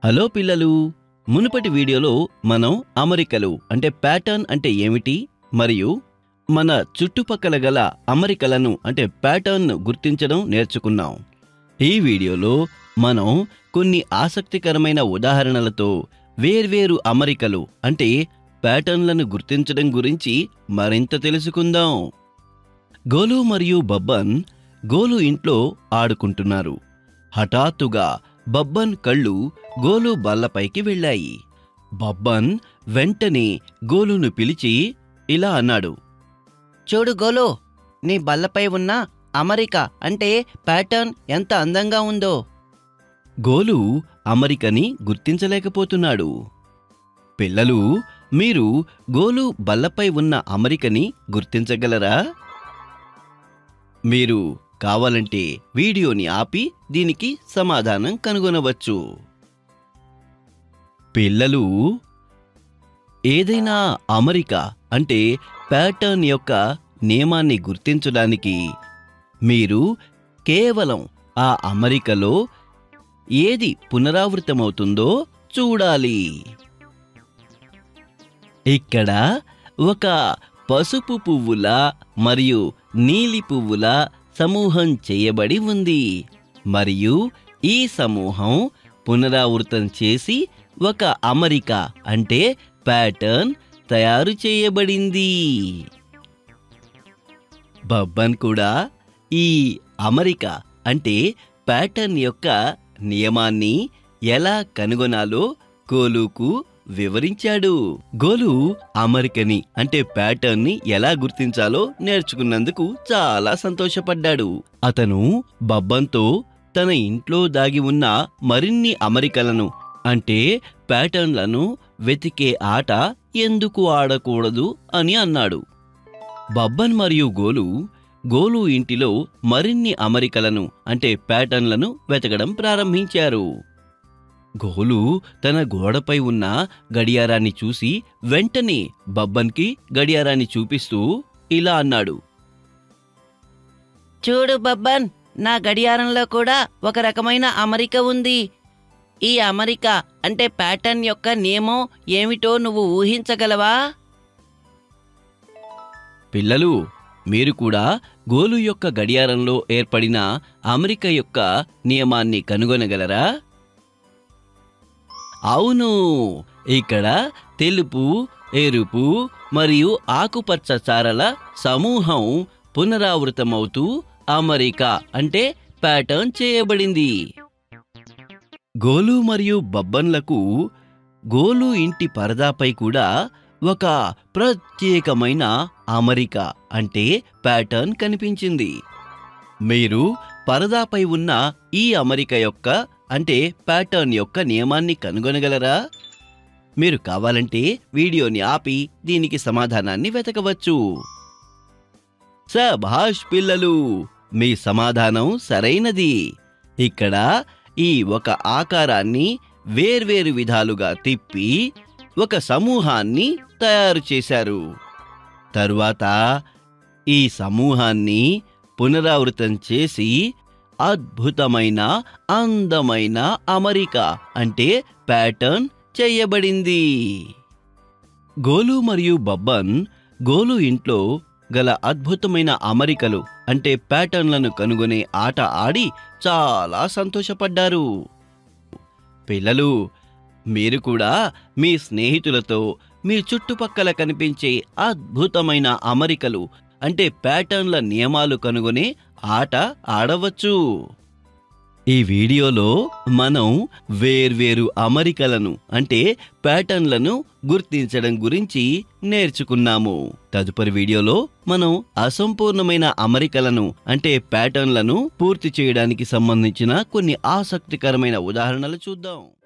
hello పిల్లలు మునుపటి వీడియోలో మనం అమరికలు అంటే ప్యాటర్న్ అంటే ఏమిటి మరియు మన చుట్టుపక్కల గల అమరికలను అంటే ప్యాటర్న్ గుర్తించడం నేర్చుకున్నాం ఈ వీడియోలో మనం కొన్ని ఆసక్తికరమైన ఉదాహరణలతో వేర్వేరు అమరికలు అంటే ప్యాటర్న్లను గుర్తించడం గురించి మరింత తెలుసుకుందాం గోలు మరియు బబ్బన్ గోలు ఇంట్లో ఆడుకుంటున్నారు హఠాత్తుగా బబ్బన్ కళ్ళు గోలు బల్లపైకి వెళ్ళాయి బబ్బన్ వెంటనే గోలును పిలిచి ఇలా అన్నాడు చూడు గోలు నీ బల్లపై ఉన్న అమరిక అంటే ప్యాటర్న్ ఎంత అందంగా ఉందో గోలు అమరికని గుర్తించలేకపోతున్నాడు పిల్లలు మీరు గోలు బల్లపై ఉన్న అమరికని గుర్తించగలరా మీరు కావాలంటే వీడియోని ఆపి దీనికి సమాధానం కనుగొనవచ్చు పిల్లలు ఏదైనా అమరిక అంటే ప్యాటర్న్ యొక్క నియమాన్ని గుర్తించడానికి మీరు కేవలం ఆ అమరికలో ఏది పునరావృతమవుతుందో చూడాలి ఇక్కడ ఒక పసుపు పువ్వుల మరియు నీలి పువ్వుల సమూహం చేయబడి ఉంది మరియు ఈ సమూహం పునరావృతం చేసి ఒక అమరిక అంటే ప్యాటర్న్ తయారు చేయబడింది బబ్బన్ కూడా ఈ అమరిక అంటే ప్యాటర్న్ యొక్క నియమాన్ని ఎలా కనుగొనాలో గోలుకు వివరించాడు గోలు అమరికని అంటే ప్యాటర్న్ ని ఎలా గుర్తించాలో నేర్చుకున్నందుకు చాలా సంతోషపడ్డాడు అతను బబ్బన్తో తన ఇంట్లో దాగి ఉన్న మరిన్ని అమరికలను అంటే ప్యాటర్న్లను వెతికే ఆట ఎందుకు ఆడకూడదు అని అన్నాడు బబ్బన్ మరియు గోలు గోలు ఇంటిలో మరిన్ని అమరికలను అంటే ప్యాటర్న్లను వెతకడం ప్రారంభించారు గోలు తన గోడపై ఉన్న గడియారాన్ని చూసి వెంటనే బబ్బన్కి గడియారాన్ని చూపిస్తూ ఇలా అన్నాడు చూడు బబ్బన్ నా గడియారంలో కూడా ఒక రకమైన అమరిక ఉంది ఈ అమరిక అంటే ప్యాటర్న్ యొక్క నియమం ఏమిటో నువ్వు ఊహించగలవా పిల్లలు మీరు కూడా గోలు యొక్క గడియారంలో ఏర్పడిన అమెరిక యొక్క నియమాన్ని కనుగొనగలరా అవును ఇక్కడ తెలుపు ఎరుపు మరియు ఆకుపచ్చ చారల సమూహం పునరావృతమవుతూ అమరిక అంటే ప్యాటర్న్ చేయబడింది గోలు మరియు బబ్బన్లకు గోలు ఇంటి పరదాపై కూడా ఒక ప్రత్యేకమైన అమరిక అంటే ప్యాటర్న్ కనిపించింది మీరు పరదాపై ఉన్న ఈ అమరిక యొక్క అంటే ప్యాటర్న్ యొక్క నియమాన్ని కనుగొనగలరా మీరు కావాలంటే వీడియోని ఆపి దీనికి సమాధానాన్ని వెతకవచ్చు సభాష్ పిల్లలు మీ సమాధానం సరైనది ఇక్కడ ఈ ఒక ఆకారాన్ని వేర్వేరు విధాలుగా తిప్పి ఒక సమూహాన్ని తయారు చేశారు తరువాత ఈ సమూహాన్ని పునరావృతం చేసి అద్భుతమైన అందమైన అమరిక అంటే ప్యాటర్న్ చేయబడింది గోలు మరియు బబ్బన్ గోలు ఇంట్లో గల అద్భుతమైన అమరికలు అంటే ప్యాటర్న్లను కనుగొనే ఆట ఆడి చాలా సంతోషపడ్డారు పిల్లలు మీరు కూడా మీ స్నేహితులతో మీ చుట్టుపక్కల కనిపించే అద్భుతమైన అమరికలు అంటే ప్యాటర్న్ల నియమాలు కనుగొనే ఆట ఆడవచ్చు ఈ వీడియోలో మనం వేర్వేరు అమరికలను అంటే ప్యాటర్న్లను గుర్తించడం గురించి నేర్చుకున్నాము తదుపరి వీడియోలో మనం అసంపూర్ణమైన అమరికలను అంటే ప్యాటర్న్లను పూర్తి చేయడానికి సంబంధించిన కొన్ని ఆసక్తికరమైన ఉదాహరణలు చూద్దాం